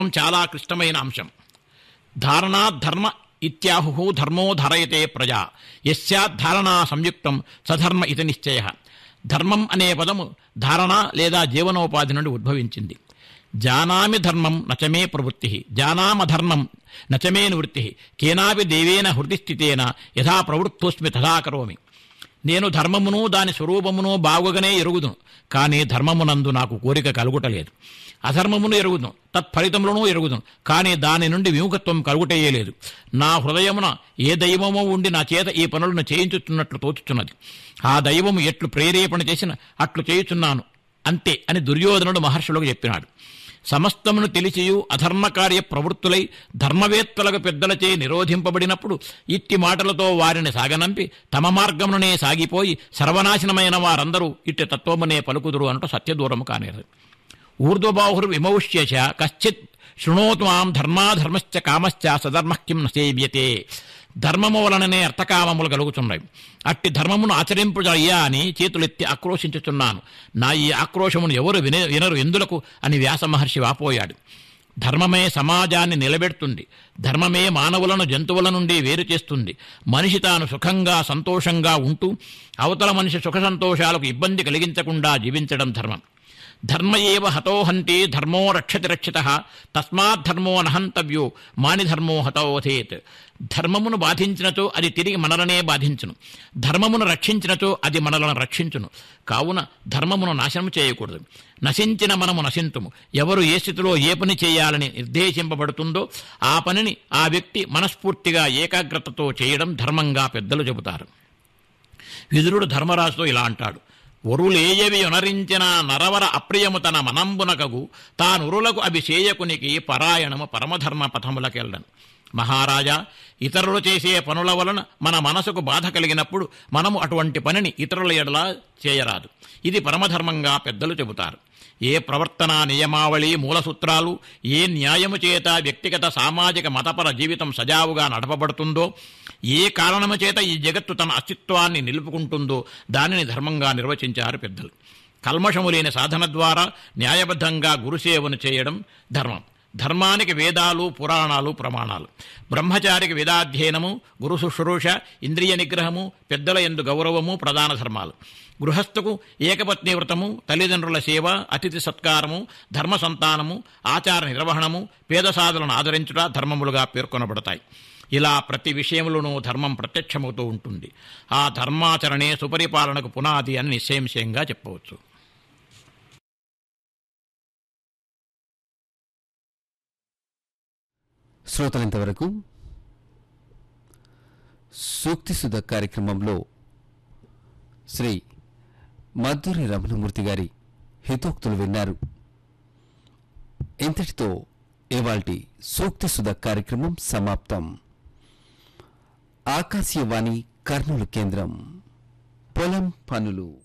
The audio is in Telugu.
చాలా క్లిష్టమైన అంశం ధారణా ధర్మ ఇత్యాహు ధర్మో ధరయతే ప్రజా యస్యాధారణా సంయుక్తం సధర్మ ఇది నిశ్చయ ధర్మం అనే పదము ధారణ లేదా జీవనోపాధి నుండి ఉద్భవించింది జానామి ధర్మం నచమే ప్రవృత్తి జానామధర్మం నచమే నివృత్తి కేనాపి దేవేన హృదిస్థితేన యథా ప్రవృత్తోస్మి తథా కరోమి నేను ధర్మమును దాని స్వరూపమును బాగుగానే ఎరుగుదును కానీ ధర్మమునందు నాకు కోరిక కలుగుటలేదు అధర్మమును ఎరుగుదును తత్ఫలితములను ఎరుగుదును కానీ దాని నుండి విముఖత్వం కలుగుటయ్యేలేదు నా హృదయమున ఏ దైవమో ఉండి నా చేత ఈ పనులను చేయించుతున్నట్లు తోచుతున్నది ఆ దైవము ఎట్లు ప్రేరేపణ చేసిన అట్లు చేయుచున్నాను అంతే అని దుర్యోధనుడు మహర్షులకు చెప్పినాడు సమస్తమును తెలిసియు అధర్మకార్య ప్రవృత్తులై ధర్మవేత్తలకు పెద్దలచే నిరోధింపబడినప్పుడు ఇట్టి మాటలతో వారిని సాగనంపి తమ మార్గముననే సాగిపోయి సర్వనాశనమైన వారందరూ ఇట్టి తత్వమునే పలుకుదురు అనట సత్యదూరము కానేరు ఊర్ధ్వబాహుర్ విమౌష్యచ కశ్చిత్ శృణోతు మాం ధర్మాధర్మశ్చ కామశ్చ సధర్మ కిం నసేవ్యతే ధర్మము వలననే అర్థకామములు కలుగుతున్నాయి అట్టి ధర్మమును ఆచరింపుజయ్యా అని చేతులెత్తి ఆక్రోశించుచున్నాను నా ఈ ఆక్రోశమును ఎవరు విన వినరు ఎందులకు అని వ్యాస మహర్షి వాపోయాడు ధర్మమే సమాజాన్ని నిలబెడుతుంది ధర్మమే మానవులను జంతువుల నుండి వేరు చేస్తుంది మనిషి తాను సుఖంగా సంతోషంగా ఉంటూ అవతల మనిషి సుఖ సంతోషాలకు ఇబ్బంది కలిగించకుండా జీవించడం ధర్మం ధర్మ ఏవ హతోహంతి ధర్మో రక్షతి రక్షిత తస్మాత్ ధర్మో నహంతవ్యో మాని ధర్మో హతోథేత్ ధర్మమును బాధించినచో అది తిరిగి మనలనే బాధించును ధర్మమును రక్షించినచో అది మనలను రక్షించును కావున ధర్మమును నాశనం చేయకూడదు నశించిన మనము నశింతుము ఎవరు ఏ స్థితిలో ఏ పని చేయాలని నిర్దేశింపబడుతుందో ఆ పనిని ఆ వ్యక్తి మనస్ఫూర్తిగా ఏకాగ్రతతో చేయడం ధర్మంగా పెద్దలు చెబుతారు విదురుడు ధర్మరాజుతో ఇలా అంటాడు ఒరులేయవి ఉనరించిన నరవర అప్రియము తన మనంబునకగు తానురులకు అవి చేయకునికి పరాయణము పరమధర్మ పథములకెళ్ళను మహారాజా ఇతరులు చేసే పనుల వలన మన మనసుకు బాధ కలిగినప్పుడు మనము అటువంటి పనిని ఇతరుల ఎడలా చేయరాదు ఇది పరమధర్మంగా పెద్దలు చెబుతారు ఏ ప్రవర్తన నియమావళి మూలసూత్రాలు ఏ న్యాయము చేత వ్యక్తిగత సామాజిక మతపర జీవితం సజావుగా నడపబడుతుందో ఏ కారణము చేత ఈ జగత్తు తన అస్తిత్వాన్ని నిలుపుకుంటుందో దానిని ధర్మంగా నిర్వచించారు పెద్దలు కల్మషము లేని సాధన ద్వారా న్యాయబద్ధంగా గురుసేవను చేయడం ధర్మం ధర్మానికి వేదాలు పురాణాలు ప్రమాణాలు బ్రహ్మచారికి వేదాధ్యయనము గురు శుశ్రూష ఇంద్రియ నిగ్రహము పెద్దల ఎందు గౌరవము ప్రధాన ధర్మాలు గృహస్థకు ఏకపత్ని వ్రతము తల్లిదండ్రుల సేవ అతిథి సత్కారము ధర్మ సంతానము ఆచార నిర్వహణము పేద సాధులను ఆదరించుట ధర్మములుగా పేర్కొనబడతాయి ఇలా ప్రతి విషయంలోనూ ధర్మం ప్రత్యక్షమవుతూ ఉంటుంది ఆ ధర్మాచరణే సుపరిపాలనకు పునాది అని నిశ్చయంశయంగా చెప్పవచ్చు శ్రోతలంతవరకు సూక్తి సుధ కార్యక్రమంలో శ్రీ మధురి రమణమూర్తి గారి హితోక్తులు విన్నారు ఇంతటితో ఇవాల్టి సూక్తి సుధ కార్యక్రమం సమాప్తం ఆకాశవాణి కర్నూలు కేంద్రం పొలం పనులు